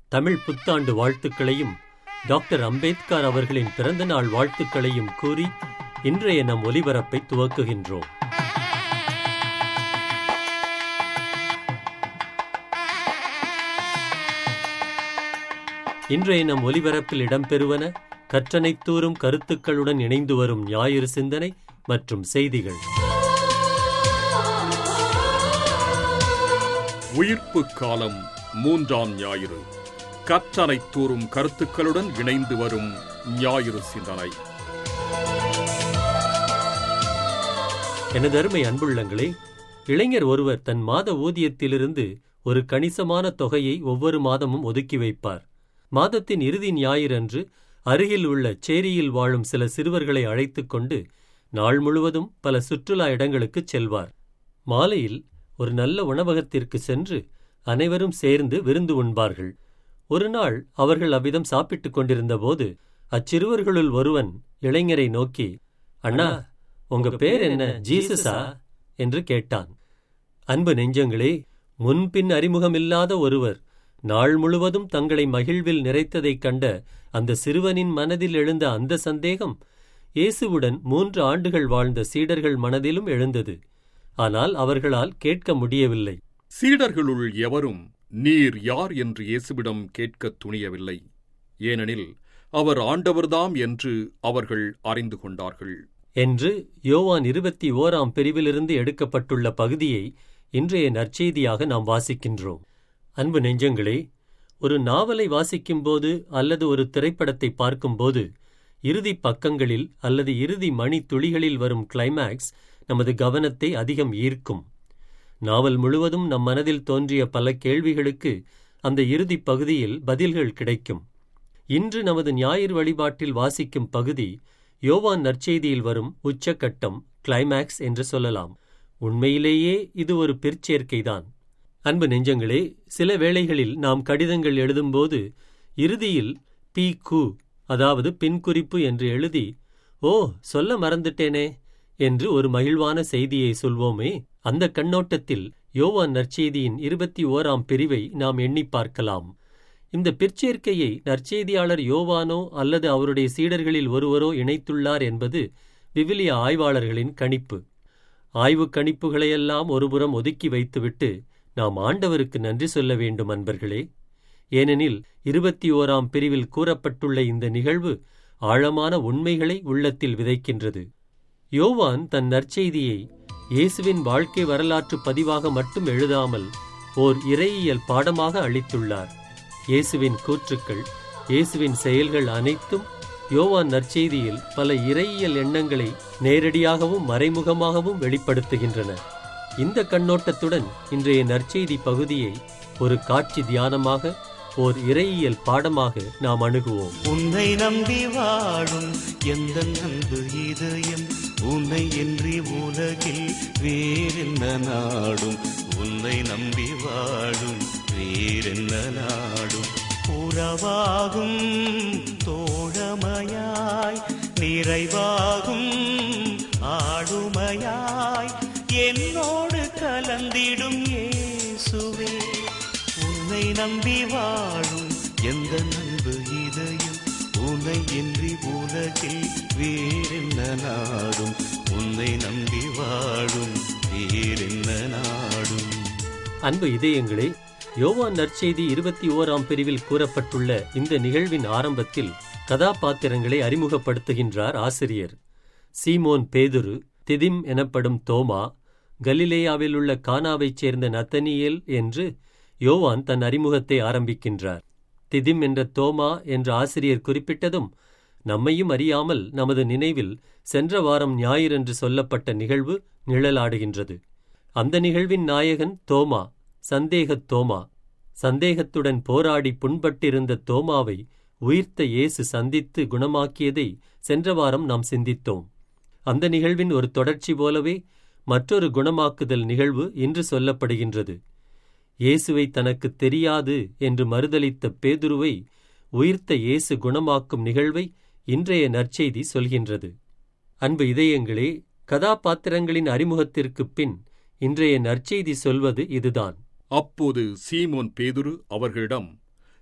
தமிழ் புத்தாண்டு வாழ்த்துக்களையும் டாக்டர் அம்பேத்கர் அவர்களின் பிறந்தநாள் வாழ்த்துக்களையும் கூறி இன்றைய நம் ஒலிபரப்பை துவக்குகின்றோம் இன்றைய நம் ஒலிபரப்பில் இடம்பெறுவன கற்றனைத்தூறும் கருத்துக்களுடன் இணைந்து வரும் ஞாயிறு சிந்தனை மற்றும் செய்திகள் உயிர்ப்பு காலம் மூன்றாம் ஞாயிறு கற்றனை தூறும் கருத்துக்களுடன் இணைந்து வரும் ஞாயிறு சிந்தனை எனது அருமை அன்புள்ளங்களே இளைஞர் ஒருவர் தன் மாத ஊதியத்திலிருந்து ஒரு கணிசமான தொகையை ஒவ்வொரு மாதமும் ஒதுக்கி வைப்பார் மாதத்தின் இறுதி ஞாயிறன்று அருகில் உள்ள சேரியில் வாழும் சில சிறுவர்களை அழைத்துக் கொண்டு நாள் முழுவதும் பல சுற்றுலா இடங்களுக்குச் செல்வார் மாலையில் ஒரு நல்ல உணவகத்திற்கு சென்று அனைவரும் சேர்ந்து விருந்து உண்பார்கள் ஒரு நாள் அவர்கள் அவ்விதம் சாப்பிட்டுக் கொண்டிருந்தபோது அச்சிறுவர்களுள் ஒருவன் இளைஞரை நோக்கி அண்ணா உங்க பேர் என்ன ஜீசஸா என்று கேட்டான் அன்பு நெஞ்சங்களே முன்பின் அறிமுகமில்லாத ஒருவர் நாள் முழுவதும் தங்களை மகிழ்வில் நிறைத்ததைக் கண்ட அந்த சிறுவனின் மனதில் எழுந்த அந்த சந்தேகம் இயேசுவுடன் மூன்று ஆண்டுகள் வாழ்ந்த சீடர்கள் மனதிலும் எழுந்தது ஆனால் அவர்களால் கேட்க முடியவில்லை சீடர்களுள் எவரும் நீர் யார் என்று இயேசுவிடம் கேட்கத் துணியவில்லை ஏனெனில் அவர் ஆண்டவர்தாம் என்று அவர்கள் அறிந்து கொண்டார்கள் என்று யோவான் இருபத்தி ஓராம் பிரிவிலிருந்து எடுக்கப்பட்டுள்ள பகுதியை இன்றைய நற்செய்தியாக நாம் வாசிக்கின்றோம் அன்பு நெஞ்சங்களே ஒரு நாவலை வாசிக்கும்போது அல்லது ஒரு திரைப்படத்தை பார்க்கும்போது இறுதி பக்கங்களில் அல்லது இறுதி மணி துளிகளில் வரும் கிளைமேக்ஸ் நமது கவனத்தை அதிகம் ஈர்க்கும் நாவல் முழுவதும் நம் மனதில் தோன்றிய பல கேள்விகளுக்கு அந்த இறுதிப் பகுதியில் பதில்கள் கிடைக்கும் இன்று நமது ஞாயிறு வழிபாட்டில் வாசிக்கும் பகுதி யோவான் நற்செய்தியில் வரும் உச்சக்கட்டம் கிளைமேக்ஸ் என்று சொல்லலாம் உண்மையிலேயே இது ஒரு பிற்சேர்க்கைதான் அன்பு நெஞ்சங்களே சில வேளைகளில் நாம் கடிதங்கள் எழுதும்போது இறுதியில் பி கு அதாவது பின்குறிப்பு என்று எழுதி ஓ சொல்ல மறந்துட்டேனே என்று ஒரு மகிழ்வான செய்தியை சொல்வோமே அந்த கண்ணோட்டத்தில் யோவான் நற்செய்தியின் இருபத்தி ஓராம் பிரிவை நாம் எண்ணி பார்க்கலாம் இந்த பிற்சேர்க்கையை நற்செய்தியாளர் யோவானோ அல்லது அவருடைய சீடர்களில் ஒருவரோ இணைத்துள்ளார் என்பது விவிலிய ஆய்வாளர்களின் கணிப்பு ஆய்வுக் கணிப்புகளையெல்லாம் ஒருபுறம் ஒதுக்கி வைத்துவிட்டு நாம் ஆண்டவருக்கு நன்றி சொல்ல வேண்டும் அன்பர்களே ஏனெனில் இருபத்தி ஓராம் பிரிவில் கூறப்பட்டுள்ள இந்த நிகழ்வு ஆழமான உண்மைகளை உள்ளத்தில் விதைக்கின்றது யோவான் தன் நற்செய்தியை இயேசுவின் வாழ்க்கை வரலாற்று பதிவாக மட்டும் எழுதாமல் ஓர் இறையியல் பாடமாக அளித்துள்ளார் இயேசுவின் கூற்றுக்கள் இயேசுவின் செயல்கள் அனைத்தும் யோவான் நற்செய்தியில் பல இறையியல் எண்ணங்களை நேரடியாகவும் மறைமுகமாகவும் வெளிப்படுத்துகின்றன இந்த கண்ணோட்டத்துடன் இன்றைய நற்செய்தி பகுதியை ஒரு காட்சி தியானமாக ஓர் இறையியல் பாடமாக நாம் அணுகுவோம் உன்னை நம்பி வாழும் எந்த அன்பு இதயம் உன்னை இன்றி உலகில் வேறென்ன நாடும் உன்னை நம்பி வாழும் வேறென்ன நாடும் உறவாகும் தோழமையாய் நிறைவாகும் ஆளுமையாய் என்னோடு கலந்திடும் இயேசுவே உன்னை நம்பி வாழும் எந்த நண்பு இதயம் உன்னை இன்றி உலகில் வேறென்ன நாடும் உன்னை நம்பி வாழும் வேறென்ன நாடும் அன்பு இதயங்களே யோவான் நற்செய்தி இருபத்தி ஓராம் பிரிவில் கூறப்பட்டுள்ள இந்த நிகழ்வின் ஆரம்பத்தில் கதாபாத்திரங்களை அறிமுகப்படுத்துகின்றார் ஆசிரியர் சீமோன் பேதுரு திதிம் எனப்படும் தோமா கலிலேயாவில் உள்ள கானாவைச் சேர்ந்த நத்தனியேல் என்று யோவான் தன் அறிமுகத்தை ஆரம்பிக்கின்றார் திதிம் என்ற தோமா என்ற ஆசிரியர் குறிப்பிட்டதும் நம்மையும் அறியாமல் நமது நினைவில் சென்ற வாரம் ஞாயிறன்று சொல்லப்பட்ட நிகழ்வு நிழலாடுகின்றது அந்த நிகழ்வின் நாயகன் தோமா சந்தேகத் தோமா சந்தேகத்துடன் போராடி புண்பட்டிருந்த தோமாவை உயிர்த்த இயேசு சந்தித்து குணமாக்கியதை சென்ற வாரம் நாம் சிந்தித்தோம் அந்த நிகழ்வின் ஒரு தொடர்ச்சி போலவே மற்றொரு குணமாக்குதல் நிகழ்வு இன்று சொல்லப்படுகின்றது இயேசுவை தனக்கு தெரியாது என்று மறுதலித்த பேதுருவை உயிர்த்த இயேசு குணமாக்கும் நிகழ்வை இன்றைய நற்செய்தி சொல்கின்றது அன்பு இதயங்களே கதாபாத்திரங்களின் அறிமுகத்திற்குப் பின் இன்றைய நற்செய்தி சொல்வது இதுதான் அப்போது சீமோன் பேதுரு அவர்களிடம்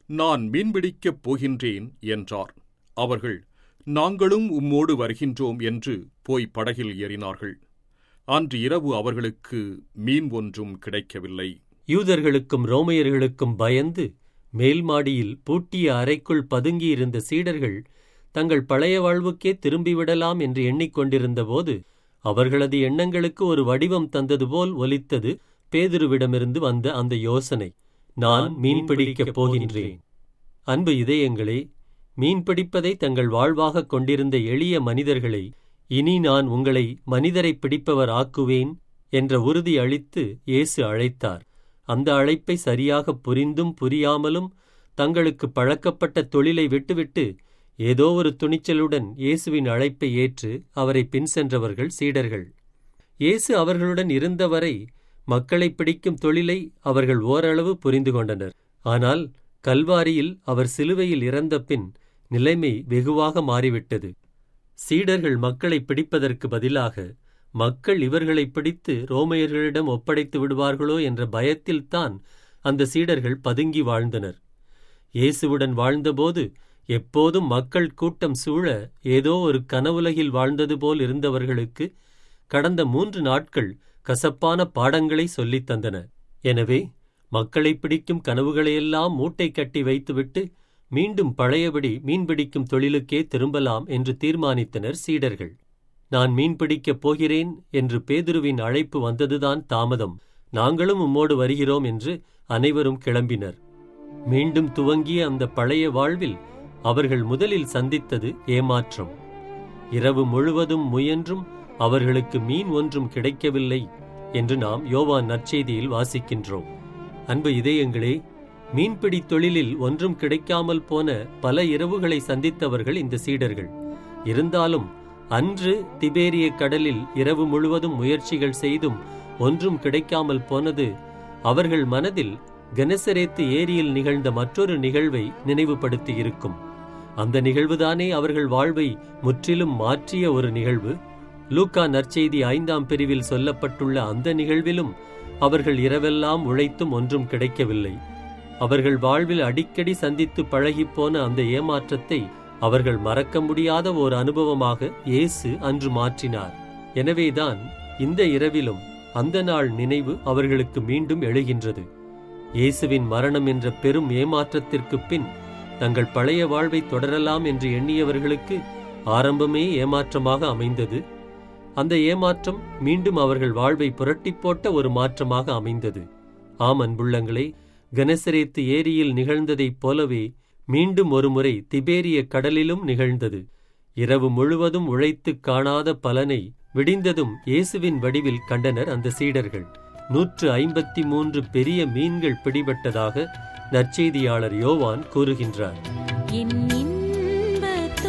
நான் மீன்பிடிக்கப் போகின்றேன் என்றார் அவர்கள் நாங்களும் உம்மோடு வருகின்றோம் என்று போய் படகில் ஏறினார்கள் அன்று இரவு அவர்களுக்கு மீன் ஒன்றும் கிடைக்கவில்லை யூதர்களுக்கும் ரோமையர்களுக்கும் பயந்து மேல் மாடியில் பூட்டிய அறைக்குள் பதுங்கியிருந்த சீடர்கள் தங்கள் பழைய வாழ்வுக்கே திரும்பிவிடலாம் என்று எண்ணிக்கொண்டிருந்தபோது அவர்களது எண்ணங்களுக்கு ஒரு வடிவம் தந்தது போல் ஒலித்தது பேதுருவிடமிருந்து வந்த அந்த யோசனை நான் மீன்பிடிக்கப் போகின்றேன் அன்பு இதயங்களே மீன்பிடிப்பதை தங்கள் வாழ்வாகக் கொண்டிருந்த எளிய மனிதர்களை இனி நான் உங்களை மனிதரை பிடிப்பவர் ஆக்குவேன் என்ற உறுதி அளித்து இயேசு அழைத்தார் அந்த அழைப்பை சரியாக புரிந்தும் புரியாமலும் தங்களுக்கு பழக்கப்பட்ட தொழிலை விட்டுவிட்டு ஏதோ ஒரு துணிச்சலுடன் இயேசுவின் அழைப்பை ஏற்று அவரை பின் சென்றவர்கள் சீடர்கள் இயேசு அவர்களுடன் இருந்தவரை மக்களை பிடிக்கும் தொழிலை அவர்கள் ஓரளவு புரிந்து கொண்டனர் ஆனால் கல்வாரியில் அவர் சிலுவையில் இறந்த பின் நிலைமை வெகுவாக மாறிவிட்டது சீடர்கள் மக்களை பிடிப்பதற்கு பதிலாக மக்கள் இவர்களை பிடித்து ரோமையர்களிடம் ஒப்படைத்து விடுவார்களோ என்ற பயத்தில்தான் அந்த சீடர்கள் பதுங்கி வாழ்ந்தனர் இயேசுவுடன் வாழ்ந்தபோது எப்போதும் மக்கள் கூட்டம் சூழ ஏதோ ஒரு கனவுலகில் வாழ்ந்தது போல் இருந்தவர்களுக்கு கடந்த மூன்று நாட்கள் கசப்பான பாடங்களை சொல்லித் தந்தன எனவே மக்களை பிடிக்கும் கனவுகளையெல்லாம் மூட்டை கட்டி வைத்துவிட்டு மீண்டும் பழையபடி மீன்பிடிக்கும் தொழிலுக்கே திரும்பலாம் என்று தீர்மானித்தனர் சீடர்கள் நான் மீன்பிடிக்கப் போகிறேன் என்று பேதுருவின் அழைப்பு வந்ததுதான் தாமதம் நாங்களும் உம்மோடு வருகிறோம் என்று அனைவரும் கிளம்பினர் மீண்டும் துவங்கிய அந்த பழைய வாழ்வில் அவர்கள் முதலில் சந்தித்தது ஏமாற்றம் இரவு முழுவதும் முயன்றும் அவர்களுக்கு மீன் ஒன்றும் கிடைக்கவில்லை என்று நாம் யோவான் நற்செய்தியில் வாசிக்கின்றோம் அன்பு இதயங்களே மீன்பிடி தொழிலில் ஒன்றும் கிடைக்காமல் போன பல இரவுகளை சந்தித்தவர்கள் இந்த சீடர்கள் இருந்தாலும் அன்று திபேரிய கடலில் இரவு முழுவதும் முயற்சிகள் செய்தும் ஒன்றும் கிடைக்காமல் போனது அவர்கள் மனதில் கெனசரேத்து ஏரியில் நிகழ்ந்த மற்றொரு நிகழ்வை நினைவுபடுத்தி இருக்கும் அந்த நிகழ்வுதானே அவர்கள் வாழ்வை முற்றிலும் மாற்றிய ஒரு நிகழ்வு லூக்கா நற்செய்தி ஐந்தாம் பிரிவில் சொல்லப்பட்டுள்ள அந்த நிகழ்விலும் அவர்கள் இரவெல்லாம் உழைத்தும் ஒன்றும் கிடைக்கவில்லை அவர்கள் வாழ்வில் அடிக்கடி சந்தித்து பழகிப்போன அந்த ஏமாற்றத்தை அவர்கள் மறக்க முடியாத ஓர் அனுபவமாக இயேசு அன்று மாற்றினார் எனவேதான் இந்த இரவிலும் அந்த நாள் நினைவு அவர்களுக்கு மீண்டும் எழுகின்றது இயேசுவின் மரணம் என்ற பெரும் ஏமாற்றத்திற்குப் பின் தங்கள் பழைய வாழ்வை தொடரலாம் என்று எண்ணியவர்களுக்கு ஆரம்பமே ஏமாற்றமாக அமைந்தது அந்த ஏமாற்றம் மீண்டும் அவர்கள் வாழ்வை புரட்டிப் போட்ட ஒரு மாற்றமாக அமைந்தது ஆம் அன்புள்ளங்களே கனசரேத்து ஏரியில் நிகழ்ந்ததைப் போலவே மீண்டும் ஒருமுறை திபேரிய கடலிலும் நிகழ்ந்தது இரவு முழுவதும் உழைத்துக் காணாத பலனை விடிந்ததும் இயேசுவின் வடிவில் கண்டனர் அந்த சீடர்கள் நூற்று ஐம்பத்தி மூன்று பெரிய மீன்கள் பிடிபட்டதாக நற்செய்தியாளர் யோவான் கூறுகின்றார் என் இன்ப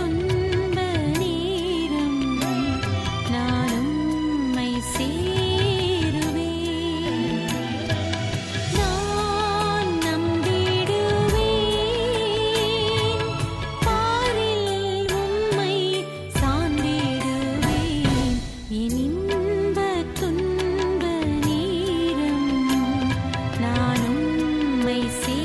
துன்ப நேரம் நான் உம்மை சேருவேன் நான் நம்பிடுவேன் பாரில் உம்மை சார்ந்திடுவேன் என் இன்ப துன்ப நேரம் நான் உம்மை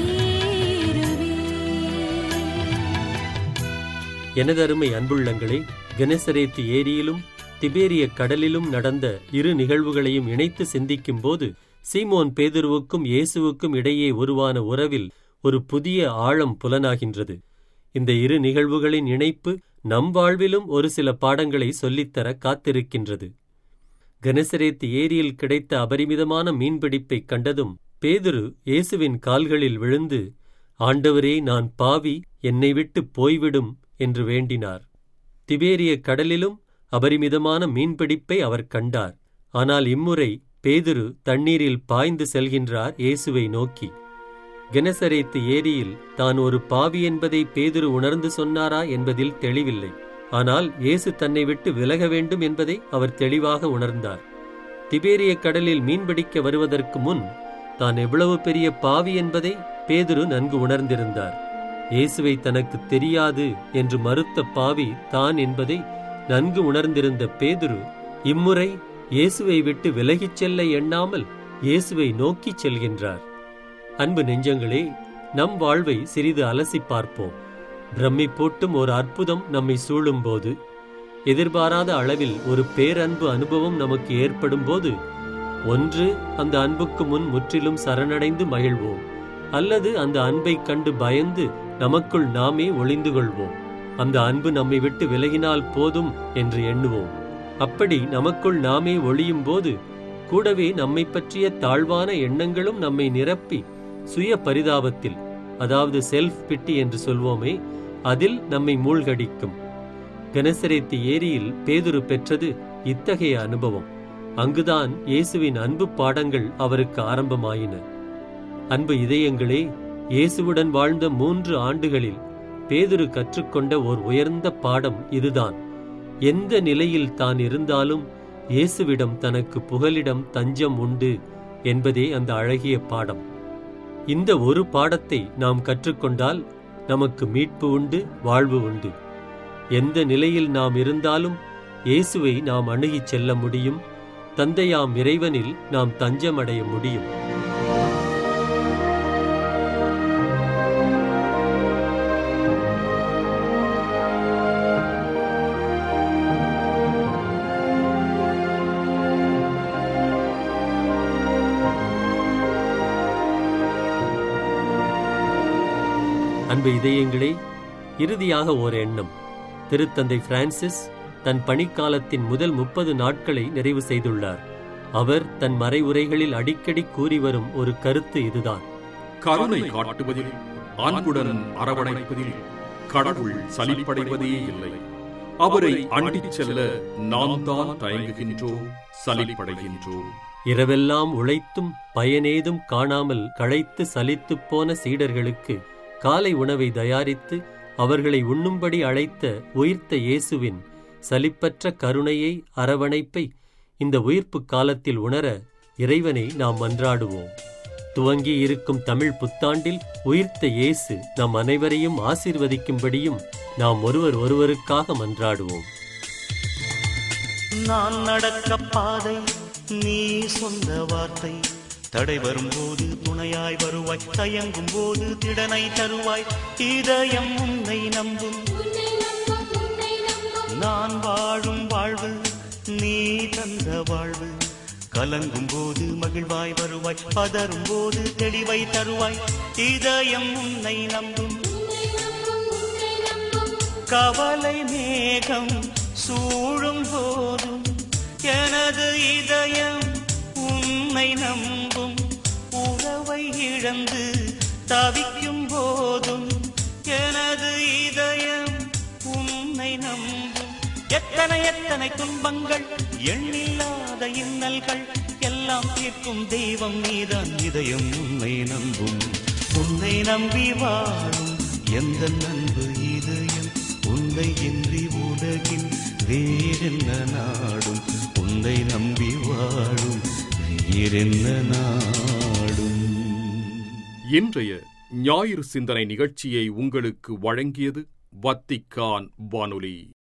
சேருவேன் எனதருமை அன்புள்ளங்களே கெனசரேத்து ஏரியிலும் திபேரிய கடலிலும் நடந்த இரு நிகழ்வுகளையும் இணைத்து சிந்திக்கும்போது சீமோன் பேதுருவுக்கும் இயேசுவுக்கும் இடையே உருவான உறவில் ஒரு புதிய ஆழம் புலனாகின்றது இந்த இரு நிகழ்வுகளின் இணைப்பு நம் வாழ்விலும் ஒரு சில பாடங்களை சொல்லித்தர காத்திருக்கின்றது கெனசரேத் ஏரியில் கிடைத்த அபரிமிதமான மீன்பிடிப்பைக் கண்டதும் பேதுரு இயேசுவின் கால்களில் விழுந்து ஆண்டவரே நான் பாவி என்னை விட்டு போய்விடும் என்று வேண்டினார் திபேரிய கடலிலும் அபரிமிதமான மீன்பிடிப்பை அவர் கண்டார் ஆனால் இம்முறை பேதுரு தண்ணீரில் பாய்ந்து செல்கின்றார் இயேசுவை நோக்கி கெனசரேத்து ஏரியில் தான் ஒரு பாவி என்பதை பேதுரு உணர்ந்து சொன்னாரா என்பதில் தெளிவில்லை ஆனால் இயேசு தன்னை விட்டு விலக வேண்டும் என்பதை அவர் தெளிவாக உணர்ந்தார் திபேரிய கடலில் மீன்பிடிக்க வருவதற்கு முன் தான் எவ்வளவு பெரிய பாவி என்பதை பேதுரு நன்கு உணர்ந்திருந்தார் இயேசுவை தனக்கு தெரியாது என்று மறுத்த பாவி தான் என்பதை நன்கு உணர்ந்திருந்த பேதுரு இம்முறை இயேசுவை விட்டு விலகிச் செல்ல எண்ணாமல் இயேசுவை நோக்கிச் செல்கின்றார் அன்பு நெஞ்சங்களே நம் வாழ்வை சிறிது அலசி பார்ப்போம் பிரமிப்பூட்டும் ஒரு அற்புதம் நம்மை சூழும்போது எதிர்பாராத அளவில் ஒரு பேரன்பு அனுபவம் நமக்கு ஏற்படும்போது ஒன்று அந்த அன்புக்கு முன் முற்றிலும் சரணடைந்து மகிழ்வோம் அல்லது அந்த அன்பைக் கண்டு பயந்து நமக்குள் நாமே ஒளிந்து கொள்வோம் அந்த அன்பு நம்மை விட்டு விலகினால் போதும் என்று எண்ணுவோம் அப்படி நமக்குள் நாமே ஒளியும் போது கூடவே நம்மை பற்றிய தாழ்வான எண்ணங்களும் நம்மை நிரப்பி சுய பரிதாபத்தில் அதாவது செல்ஃப் பிட்டி என்று சொல்வோமே அதில் நம்மை மூழ்கடிக்கும் கெனசரேத்து ஏரியில் பேதுரு பெற்றது இத்தகைய அனுபவம் அங்குதான் இயேசுவின் அன்பு பாடங்கள் அவருக்கு ஆரம்பமாயின அன்பு இதயங்களே இயேசுவுடன் வாழ்ந்த மூன்று ஆண்டுகளில் பேதுரு கற்றுக்கொண்ட ஓர் உயர்ந்த பாடம் இதுதான் எந்த நிலையில் தான் இருந்தாலும் இயேசுவிடம் தனக்கு புகலிடம் தஞ்சம் உண்டு என்பதே அந்த அழகிய பாடம் இந்த ஒரு பாடத்தை நாம் கற்றுக்கொண்டால் நமக்கு மீட்பு உண்டு வாழ்வு உண்டு எந்த நிலையில் நாம் இருந்தாலும் இயேசுவை நாம் அணுகிச் செல்ல முடியும் தந்தையாம் இறைவனில் நாம் தஞ்சமடைய முடியும் அன்பு இதயங்களே இறுதியாக ஓர் எண்ணம் திருத்தந்தை பிரான்சிஸ் தன் பணிக்காலத்தின் முதல் முப்பது நாட்களை நிறைவு செய்துள்ளார் அவர் தன் மறைவுரைகளில் அடிக்கடி கூறி வரும் ஒரு கருத்து இதுதான் கருணை காட்டுவதில் அன்புடன் அரவணைப்பதில் கடவுள் சலிப்படைவதே இல்லை அவரை அண்டிச் செல்ல நாம் தான் தயங்குகின்றோம் சலிப்படைகின்றோம் இரவெல்லாம் உழைத்தும் பயனேதும் காணாமல் களைத்து சலித்துப் போன சீடர்களுக்கு காலை உணவை தயாரித்து அவர்களை உண்ணும்படி அழைத்த உயிர்த்த இயேசுவின் சலிப்பற்ற கருணையை அரவணைப்பை இந்த உயிர்ப்புக் காலத்தில் உணர இறைவனை நாம் மன்றாடுவோம் துவங்கி இருக்கும் தமிழ் புத்தாண்டில் உயிர்த்த இயேசு நம் அனைவரையும் ஆசீர்வதிக்கும்படியும் நாம் ஒருவர் ஒருவருக்காக மன்றாடுவோம் நான் நடக்க பாதை நீ சொந்த வார்த்தை தடை வரும்போது துணையாய் வருவாய் தயங்கும் போது திடனை தருவாய் இதயம் உன்னை நம்பும் நான் வாழும் வாழ்வு நீ தந்த வாழ்வு கலங்கும் போது மகிழ்வாய் வருவாய் பதறும் போது தெளிவை தருவாய் இதயம் உன்னை நம்பும் கவலை மேகம் சூழும் போதும் எனது இதயம் உன்னை நம்பும் உறவை இழந்து தவிக்கும் போதும் எனது இதயம் உன்னை நம்பும் எத்தனை எத்தனை துன்பங்கள் எண்ணில்லாத இன்னல்கள் எல்லாம் தீர்க்கும் தெய்வம் நீதான் இதயம் உன்னை நம்பும் உன்னை நம்பி வாழும் எந்த நண்பு இதயம் உன்னை இன்றி உலகில் வேறென்ன நாடும் உன்னை நம்பி வாழும் வேறென்ன நாடும் இன்றைய ஞாயிறு சிந்தனை நிகழ்ச்சியை உங்களுக்கு வழங்கியது வத்திக்கான் வானொலி